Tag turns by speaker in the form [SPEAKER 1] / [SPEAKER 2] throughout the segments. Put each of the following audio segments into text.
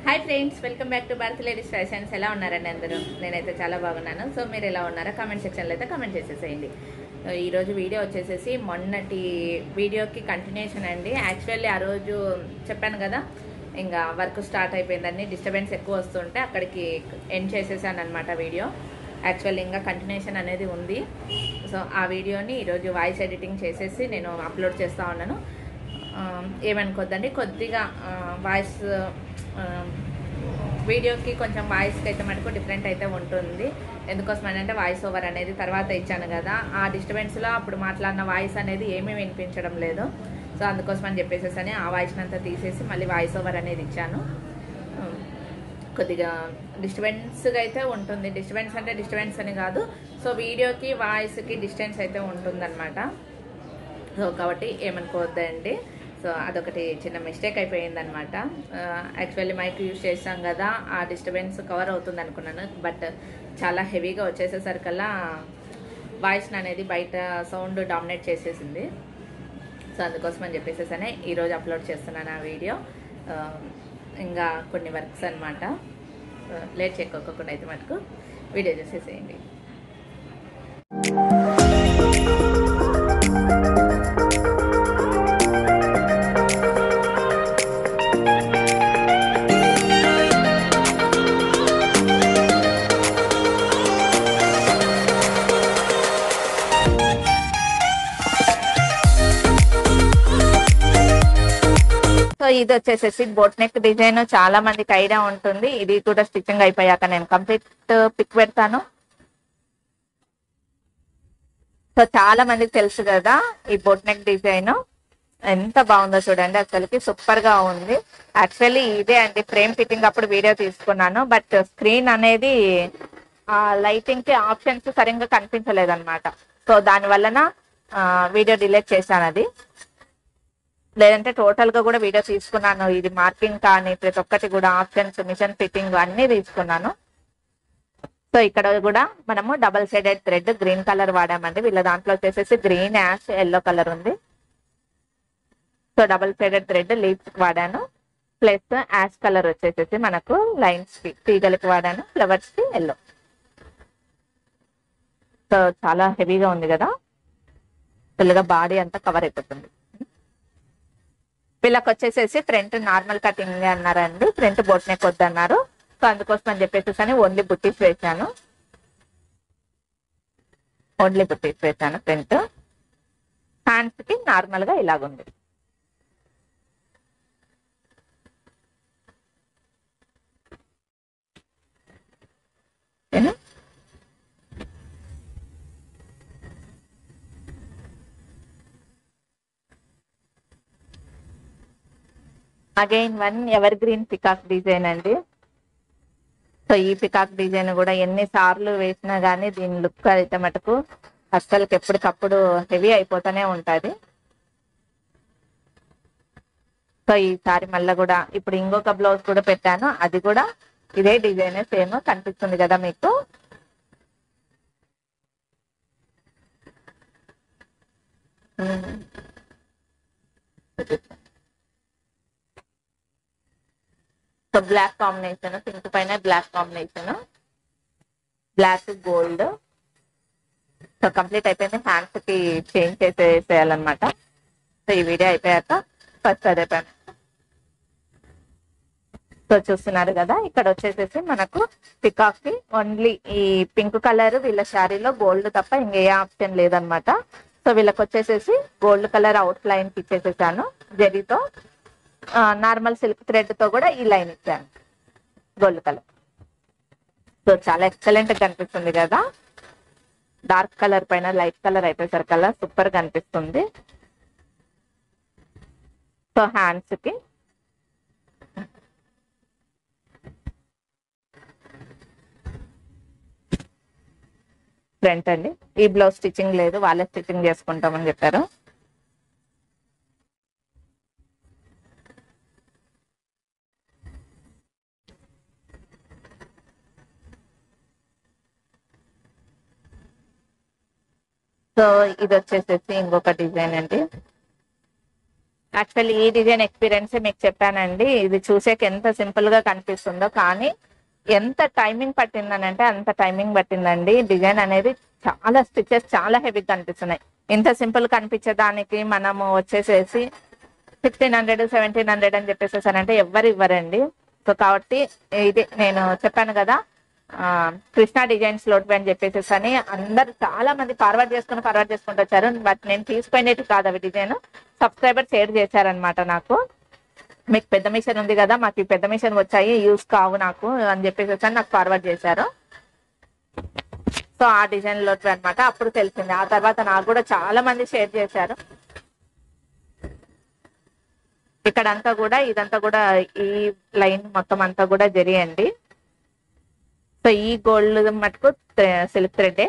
[SPEAKER 1] Hi friends welcome back to Bharat ladies fashions ఎలా ఉన్నారండి అందరూ నేనైతే చాలా బాగున్నాను సో మీరు ఎలా ఉన్నారో కామెంట్ సెక్షన్లో అయితే కామెంట్ చేసేసేయండి సో ఈరోజు వీడియో వచ్చేసేసి మొన్నటి వీడియోకి కంటిన్యూషన్ అండి యాక్చువల్లీ ఆ రోజు చెప్పాను కదా ఇంకా వర్క్ స్టార్ట్ అయిపోయిందని డిస్టర్బెన్స్ ఎక్కువ వస్తుంటే అక్కడికి ఎండ్ చేసేసాను అనమాట వీడియో యాక్చువల్లీ ఇంకా కంటిన్యూషన్ అనేది ఉంది సో ఆ వీడియోని ఈరోజు వాయిస్ ఎడిటింగ్ చేసేసి నేను అప్లోడ్ చేస్తూ ఉన్నాను ఆ, ఏమనుకోద్దండి కొద్దిగా వాయిస్ వీడియోకి కొంచెం వాయిస్కి అయితే మటుకు డిఫరెంట్ అయితే ఉంటుంది ఎందుకోసం అంటే వాయిస్ ఓవర్ అనేది తర్వాత ఇచ్చాను కదా ఆ డిస్టర్బెన్స్లో అప్పుడు మాట్లాడిన వాయిస్ అనేది ఏమీ వినిపించడం లేదు సో అందుకోసం అని చెప్పేసి అని ఆ వాయిస్ని అంతా తీసేసి మళ్ళీ వాయిస్ ఓవర్ అనేది ఇచ్చాను ఆ, కొద్దిగా డిస్టర్బెన్స్గా అయితే ఉంటుంది డిస్టర్బెన్స్ అంటే డిస్టర్బెన్స్ అని కాదు సో వీడియోకి వాయిస్కి డిస్టెన్స్ అయితే ఉంటుందన్నమాట సో కాబట్టి ఏమనుకోవద్దండి సో అదొకటి చిన్న మిస్టేక్ అయిపోయింది అనమాట యాక్చువల్లీ మైక్ యూజ్ చేసాం కదా ఆ డిస్టర్బెన్స్ కవర్ అవుతుంది అనుకున్నాను బట్ చాలా హెవీగా వచ్చేసేసరికల్లా వాయిస్ అనేది బయట సౌండ్ డామినేట్ చేసేసింది సో అందుకోసం అని చెప్పేసేసనే ఈరోజు అప్లోడ్ చేస్తున్నాను ఆ వీడియో ఆ, ఇంకా కొన్ని వర్క్స్ అనమాట లేట్ చెక్కోకుండా అయితే మటుకు వీడియో చేసేసేయండి సో ఇది వచ్చేసేసి బోట్ నెక్ డిజైన్ చాలా మందికి ఐడియా ఉంటుంది ఇది కూడా స్టిచ్చింగ్ అయిపోయాక నేను కంప్లీట్ పిక్ పెడతాను సో చాలా మందికి తెలుసు కదా ఈ బోట్ నెక్ డిజైన్ ఎంత బాగుందో చూడండి అసలుకి సూపర్ గా ఉంది యాక్చువల్లీ ఇదే అండి ఫ్రేమ్ ఫిట్టింగ్ అప్పుడు వీడియో తీసుకున్నాను బట్ స్క్రీన్ అనేది ఆ లైటింగ్ కి ఆప్షన్స్ సరిగ్గా కనిపించలేదు అనమాట సో దాని వలన వీడియో డిలీట్ చేశాను అది లేదంటే టోటల్ గా కూడా వీడియో తీసుకున్నాను ఇది మార్కింగ్ కానీ ప్రతి ఒక్కటి కూడా ఆప్షన్స్ మిషన్ ఫిట్టింగ్ అన్ని తీసుకున్నాను సో ఇక్కడ కూడా మనము double sided thread green colour వాడామండి వీళ్ళ దాంట్లో వచ్చేసేసి గ్రీన్ యాష్ ఎల్లో కలర్ ఉంది so double sided thread leaves వాడాను ప్లస్ యాష్ కలర్ వచ్చేసేసి మనకు లైన్స్ కి తీగలకి వాడాను ఫ్లవర్స్ కి ఎల్లో సో చాలా హెవీగా ఉంది కదా ఫుల్గా బాడీ అంతా కవర్ అయిపోతుంది వీళ్ళకి వచ్చేసేసి ఫ్రంట్ నార్మల్ కటింగ్ అన్నారండి ఫ్రంట్ బొట్ నెక్ వద్దన్నారు సో అందుకోసం అని చెప్పేసి అని ఓన్లీ బుట్టీస్ వేసాను ఓన్లీ బుట్టీస్ వేసాను ఫ్రంట్ హ్యాండ్స్ కి నార్మల్ గా ఇలాగుంది ఓకేనా? Again one evergreen peacock design అండి సో ఈ పికాక్ డిజైన్ కూడా ఎన్ని సార్లు వేసినా గానీ దీని లుక్ అయితే మటుకు అస్సలకి ఎప్పటికప్పుడు హెవీ అయిపోతూనే ఉంటది సో ఈసారి మళ్ళీ కూడా ఇప్పుడు ఇంకొక బ్లౌజ్ కూడా పెట్టాను అది కూడా ఇదే డిజైన్ సేమ్ కనిపిస్తుంది కదా మీకు um. So black combination pink పైన black combination black gold so complete అయిపోయింది హ్యాండ్స్ కి చేంజ్ చేసేసేయాలన్నమాట సో ఈ వీడియో అయిపోయాక ఫస్ట్ అదే పని సో చూస్తున్నారు కదా ఇక్కడ వచ్చేసేసి మనకు పికాక్ కి ఓన్లీ ఈ పింక్ కలర్ వీళ్ళ శారీలో గోల్డ్ తప్ప ఇంకే ఆప్షన్ లేదనమాట సో వీళ్ళకి వచ్చేసేసి గోల్డ్ కలర్ అవుట్ లైన్ కి ఇచ్చేసేసాను జరీతో నార్మల్ సిల్క్ థ్రెడ్ తో కూడా ఈ లైన్ ఇచ్చాను గోల్డ్ కలర్ సో చాలా ఎక్సలెంట్ కనిపిస్తుంది కదా డార్క్ కలర్ పైన లైట్ కలర్ అయిపోయేసరికల్లా సూపర్ కనిపిస్తుంది సో హ్యాండ్స్ కి ఫ్రంట్ అండి ఈ బ్లౌజ్ స్టిచ్చింగ్ లేదు వాళ్ళే స్టిచ్చింగ్ చేసుకుంటామని చెప్పారు సో ఇది వచ్చేసేసి ఇంకొక డిజైన్ అండి యాక్చువల్లీ ఈ డిజైన్ ఎక్స్పీరియన్స్ మీకు చెప్పానండి ఇది చూసేకి ఎంత సింపుల్ గా కనిపిస్తుందో కానీ ఎంత టైమింగ్ పట్టిందని అంటే అంత టైమింగ్ పట్టిందండి డిజైన్ అనేది చాలా స్టిచెస్ చాలా హెవీగా కనిపిస్తున్నాయి ఇంత సింపుల్ కనిపించేదానికి మనము వచ్చేసేసి సిక్స్టీన్ హండ్రెడ్ సెవెంటీన్ హండ్రెడ్ అని చెప్పేసేసానంటే ఎవ్వరు ఇవ్వరండి సో కాబట్టి ఇది నేను చెప్పాను కదా ఆ, కృష్ణా డిజైన్స్ లోట్ అని చెప్పేసి అని అందరు చాలా మంది ఫార్వర్డ్ చేసుకుని ఫార్వర్డ్ చేసుకుంటూ వచ్చారు బట్ నేను తీసుకునేది కాదు అవి డిజైన్ సబ్స్క్రైబర్ షేర్ చేశారనమాట నాకు మీకు పెద్ద మిషన్ ఉంది కదా మాకు ఈ పెద్ద మిషన్ వచ్చాయి యూస్ కావు నాకు అని చెప్పేసి అని నాకు ఫార్వర్డ్ చేశారు సో ఆ డిజైన్ లో అనమాట అప్పుడు తెలిసింది ఆ తర్వాత నాకు కూడా చాలా మంది షేర్ చేశారు ఇక్కడంతా కూడా ఇదంతా కూడా ఈ లైన్ మొత్తం అంతా కూడా జరియండి సో ఈ గోల్డ్ మటుకు సిల్క్ థ్రెడ్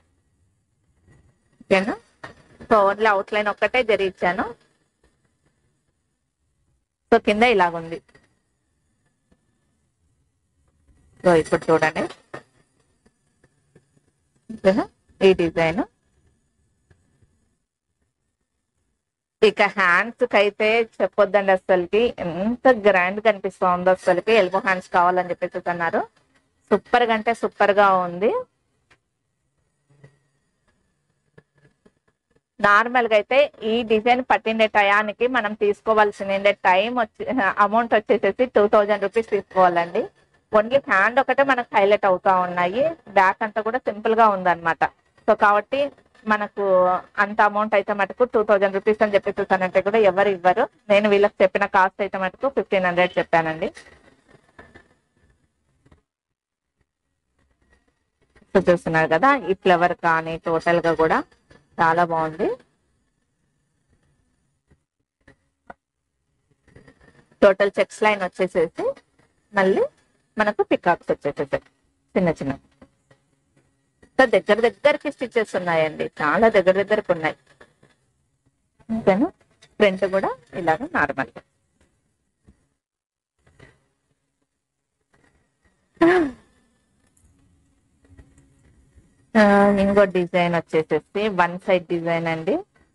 [SPEAKER 1] ఓకేనా సో ఓన్లీ అవుట్ లైన్ ఒక్కటే జరిగించాను సో కింద ఇలాగుంది సో ఇప్పుడు చూడండి ఓకేనా ఈ డిజైన్ ఇక హ్యాండ్స్ కి అయితే చెప్పొద్దండి అసలుకి ఎంత గ్రాండ్ కనిపిస్తుందో అసలుకి ఎల్బో హ్యాండ్స్ కావాలని చెప్పేసి అన్నారు సూపర్ గా అంటే సూపర్ గా ఉంది నార్మల్ గా అయితే ఈ డిజైన్ పట్టిండే టయానికి మనం తీసుకోవాల్సిన టైం వచ్చి అమౌంట్ వచ్చేసేసి టూ థౌజండ్ రూపీస్ తీసుకోవాలండి ఓన్లీ హ్యాండ్ ఒకటే మనకు హైలైట్ అవుతా ఉన్నాయి బ్యాక్ అంతా కూడా సింపుల్ గా ఉందన్నమాట సో కాబట్టి మనకు అంత అమౌంట్ అయితే మటుకు టూ థౌజండ్ రూపీస్ అని చెప్పేసానంటే కూడా ఎవరు ఇవ్వరు నేను వీళ్ళకి చెప్పిన కాస్ట్ అయితే మటుకు ఫిఫ్టీన్ హండ్రెడ్ చెప్పానండి సో చూస్తున్నారు కదా ఈ ఫ్లవర్ కానీ టోటల్ గా కూడా చాలా బాగుంది టోటల్ చెక్స్ లైన్ వచ్చేసేసి మళ్ళీ మనకు పికాక్స్ వచ్చేసేసాయి చిన్న చిన్న సో దగ్గర దగ్గరికి స్టిచెస్ ఉన్నాయండి చాలా దగ్గర దగ్గరకు ఉన్నాయి ఓకేనా ఫ్రంట్ కూడా ఇలాగ నార్మల్ ఇంకో డిజైన్ వచ్చేసేసి వన్ సైడ్ డిజైన్ అండి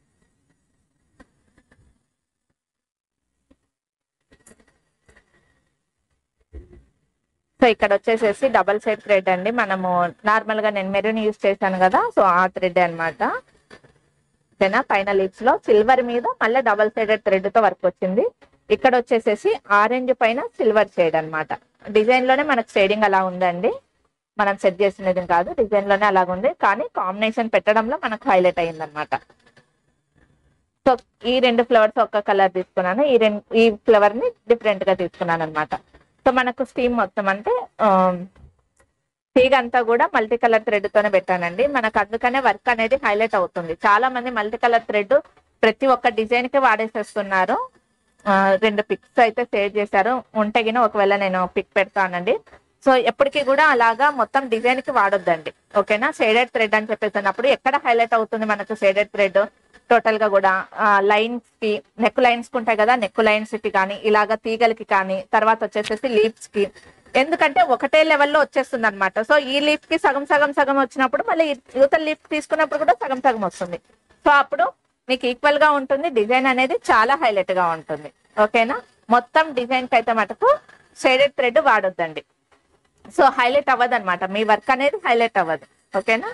[SPEAKER 1] సో ఇక్కడ వచ్చేసేసి డబల్ సైడ్ థ్రెడ్ అండి మనము నార్మల్ గా నేను మెరూన్ యూస్ చేశాను కదా సో ఆ థ్రెడ్ అన్నమాట ఓకేనా పైన లిప్స్ లో సిల్వర్ మీద మళ్ళీ డబల్ సైడెడ్ థ్రెడ్ తో వర్క్ వచ్చింది ఇక్కడ వచ్చేసేసి ఆరెంజ్ పైన సిల్వర్ షేడ్ అన్నమాట డిజైన్ లోనే మనకు షేడింగ్ అలా ఉందండి మనం సెట్ చేసినది కాదు డిజైన్ లోనే అలాగ ఉంది కానీ కాంబినేషన్ పెట్టడంలో మనకు హైలైట్ అయింది అనమాట సో ఈ రెండు ఫ్లవర్స్ ఒక్క కలర్ తీసుకున్నాను ఈ రెండు ఈ ఫ్లవర్ ని డిఫరెంట్ గా తీసుకున్నాను అనమాట సో మనకు స్టీమ్ మొత్తం అంటే ఆ, తీగ అంతా కూడా మల్టీ కలర్ థ్రెడ్ తోనే పెట్టానండి మనకు అందుకనే వర్క్ అనేది హైలైట్ అవుతుంది చాలా మంది మల్టీ కలర్ థ్రెడ్ ప్రతి ఒక్క డిజైన్ కి వాడేసేస్తున్నారు ఆ, రెండు పిక్స్ అయితే సేవ్ చేశారు ఉంటే గిన ఒకవేళ నేను పిక్ పెడతానండి సో ఎప్పటికీ కూడా అలాగా మొత్తం డిజైన్ కి వాడొద్దండి ఓకేనా షేడెడ్ థ్రెడ్ అని చెప్పేసినప్పుడు ఎక్కడ హైలైట్ అవుతుంది మనకు షేడెడ్ థ్రెడ్ టోటల్ గా కూడా లైన్స్ కి నెక్ లైన్స్ కి ఉంటాయి కదా నెక్ లైన్స్ కి కానీ ఇలాగా తీగలకి కానీ తర్వాత వచ్చేసేసి లీప్స్ కి ఎందుకంటే ఒకటే లెవెల్లో వచ్చేస్తుంది అనమాట సో ఈ లీఫ్ కి సగం సగం సగం వచ్చినప్పుడు మళ్ళీ యువతల లీఫ్ తీసుకున్నప్పుడు కూడా సగం సగం వస్తుంది సో అప్పుడు మీకు ఈక్వల్ గా ఉంటుంది డిజైన్ అనేది చాలా హైలైట్ గా ఉంటుంది ఓకేనా మొత్తం డిజైన్ కి అయితే మటుకు షేడెడ్ థ్రెడ్ వాడొద్దండి సో హైలైట్ అవ్వదు అనమాట మీ వర్క్ అనేది హైలైట్ అవ్వదు ఓకేనా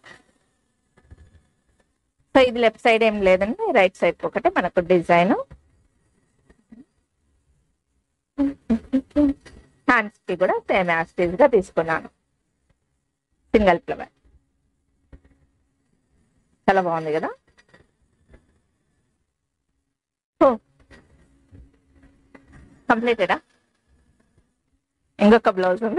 [SPEAKER 1] సో ఇది లెఫ్ట్ సైడ్ ఏం లేదండి రైట్ సైడ్ ఒకటే మనకు డిజైన్ హ్యాండ్స్ కి కూడా సేమ్ యాస్టీజ్ గా తీసుకున్నాను సింగల్ ఫ్లవర్ చాలా బాగుంది కదా కంప్లీటెడా ఇంకొక బ్లౌజ్ ఉంది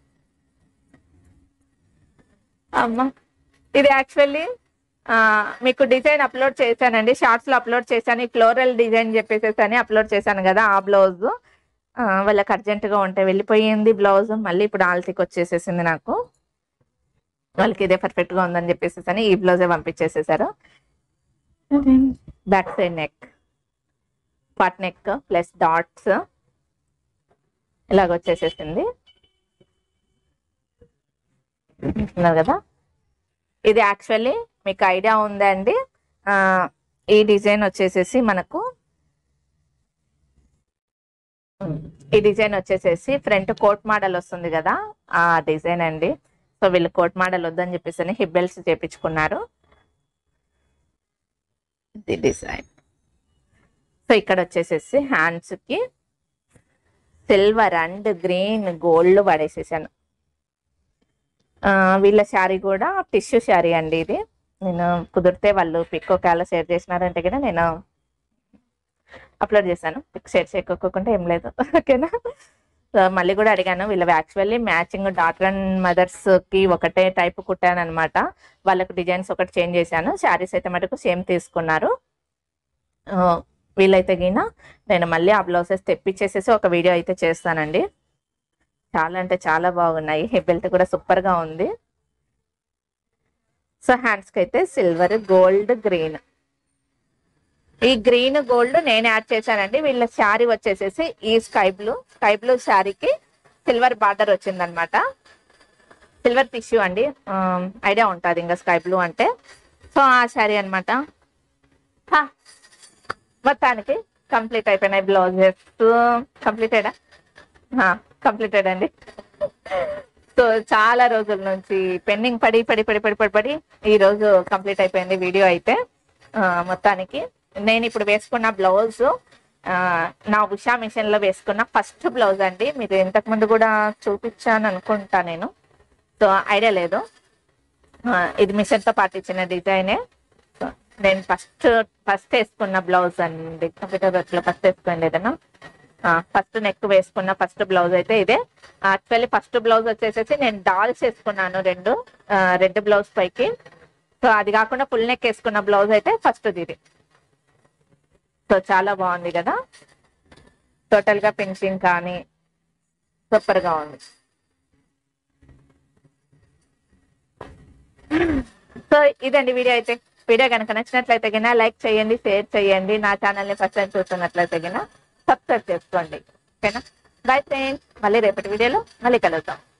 [SPEAKER 1] అమ్మా ఇది యాక్చువల్లీ మీకు డిజైన్ అప్లోడ్ చేశానండి షార్ట్స్ లో అప్లోడ్ చేశాను ఈ ఫ్లోరల్ డిజైన్ చెప్పేసేసి అని అప్లోడ్ చేశాను కదా ఆ బ్లౌజ్ వాళ్ళకి అర్జెంట్ గా ఉంటే వెళ్ళిపోయింది బ్లౌజ్ మళ్ళీ ఇప్పుడు ఆల్తీకి వచ్చేసేసింది నాకు వాళ్ళకి ఇదే పర్ఫెక్ట్ గా ఉందని చెప్పేసి అని ఈ బ్లౌజే పంపించేసేసారు back side neck pot neck plus dots ఇలాగ వచ్చేసేసింది చూస్తున్నారు కదా ఇది యాక్చువల్లీ మీకు ఐడియా ఉందండి ఆ, ఈ డిజైన్ వచ్చేసేసి మనకు ఈ డిజైన్ వచ్చేసేసి ఫ్రంట్ కోట్ మోడల్ వస్తుంది కదా ఆ డిజైన్ అండి సో వీళ్ళు కోట్ మోడల్ వద్దని చెప్పేసి హిప్ బెల్ట్స్ చేపించుకున్నారు ఇది డిజైన్ సో ఇక్కడ వచ్చేసేసి హ్యాండ్స్ కి సిల్వర్ అండ్ గ్రీన్ గోల్డ్ పడేసేసాను ఆ, వీళ్ళ శారీ కూడా టిష్యూ శారీ అండి ఇది నేను కుదిరితే వాళ్ళు పిక్ ఒకవేళ షేర్ చేసినారంటే కూడా నేను అప్లోడ్ చేశాను పిక్ షేర్ చేయకోకుండా ఏం లేదు ఓకేనా సో మళ్ళీ కూడా అడిగాను వీళ్ళవి actually matching daughter and mothers కి ఒకటే టైప్ కుట్టాను అనమాట వాళ్ళకు డిజైన్స్ ఒకటి చేంజ్ చేశాను శారీస్ అయితే మటుకు సేమ్ తీసుకున్నారు ఆ, వీళ్ళైతే గిన నేను మళ్ళీ ఆ బ్లౌజెస్ తెప్పించేసేసి ఒక వీడియో అయితే చేస్తానండి చాలా అంటే చాలా బాగున్నాయి ఈ బెల్ట్ కూడా సూపర్ గా ఉంది సో హ్యాండ్స్ కి అయితే సిల్వర్ గోల్డ్ గ్రీన్ ఈ గ్రీన్ గోల్డ్ నేను యాడ్ చేశానండి వీళ్ళ శారీ వచ్చేసేసి ఈ స్కై బ్లూ స్కై బ్లూ శారీకి సిల్వర్ బార్డర్ వచ్చిందనమాట సిల్వర్ టిష్యూ అండి ఐడియా ఉంటుంది ఇంకా స్కై బ్లూ అంటే సో ఆ శారీ అనమాట మొత్తానికి కంప్లీట్ అయిపోయినాయి బ్లౌజెస్ కంప్లీటెడా కంప్లీటెడ్ అండి సో చాలా రోజుల నుంచి పెండింగ్ పడి పడి పడి పడి పడి పడి ఈ రోజు కంప్లీట్ అయిపోయింది వీడియో అయితే ఆ, మొత్తానికి నేను ఇప్పుడు వేసుకున్న బ్లౌజ్ నా ఉషా మిషన్ లో వేసుకున్న ఫస్ట్ బ్లౌజ్ అండి మీరు ఇంతకు ముందు కూడా చూపించాను అనుకుంటా నేను సో ఐడియా లేదు ఆ, ఇది మిషన్ తో పాటు ఇచ్చిన డిజైనే సో నేను ఫస్ట్ ఫస్ట్ వేసుకున్న బ్లౌజ్ అండి కంప్యూటర్ వర్క్ లో ఫస్ట్ వేసుకోండి ఏదైనా ఫస్ట్ నెక్ వేసుకున్న ఫస్ట్ బ్లౌజ్ అయితే ఇదే యాక్చువల్లీ ఫస్ట్ బ్లౌజ్ వచ్చేసేసి నేను డాల్స్ వేసుకున్నాను రెండు ఆ, రెడ్ బ్లౌజ్ పైకి సో అది కాకుండా ఫుల్ నెక్ వేసుకున్న బ్లౌజ్ అయితే ఫస్ట్ ఇది సో చాలా బాగుంది కదా టోటల్ గా ఫినిషింగ్ కానీ సూపర్ గా ఉంది సో ఇదండి వీడియో అయితే వీడియో కనుక నచ్చినట్లయితే గిన లైక్ చేయండి షేర్ చేయండి నా ఛానల్ ని ఫస్ట్ టైం చూస్తున్నట్లయితే గిన సబ్స్క్రైబ్ చేసుకోండి ఓకేనా బై ఫ్రెండ్స్ మళ్ళీ రేపటి వీడియోలో మళ్ళీ కలుద్దాం